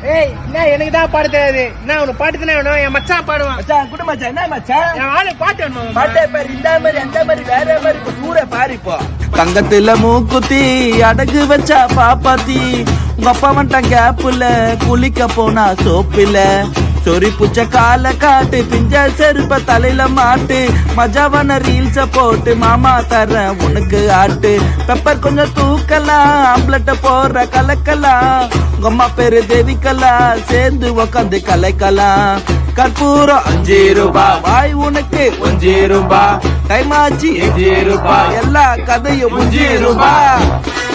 ஏய் என்ன எனக்கு தான் பாட தெரியாது என்ன உனக்கு பாட்டு தானே வேணும் என் மச்சான் பாடுவான் மச்சான் குடு மச்சான் என்ன மச்சான் என் ஆளு பாட்டு வேணுமா மாமா? பாட்டே பாரு இந்த மாதிரி அந்த மாதிரி வேற மாதிரி இப்ப சூற பாரு இப்போ தங்கத்துல மூக்குத்தி அடகு வச்சா பாப்பாத்தி உங்க அப்பா வந்துட்டான் கேப்புல குளிக்க போனா சோப்பில சொறி புச்ச கால காட்டு பிஞ்ச செருப்ப தலையில மாட்டு மஜாவான ரீல்ஸ போட்டு மாமா தரேன் உனக்கு ஆட்டு பெப்பர் கொஞ்சம் தூக்கலாம் ஆம்லெட்ட போடுற கலக்கலாம் உங்க அம்மா பேரு தேவிக்கலாம் சேர்ந்து உக்காந்து கலைக்கலாம் கற்பூரம் அஞ்சு ரூபாய் வாய் உனக்கு அஞ்சு ரூபாய் டைம் ஆச்சு அஞ்சு ரூபாய் எல்லா கதையும் அஞ்சு ரூபாய்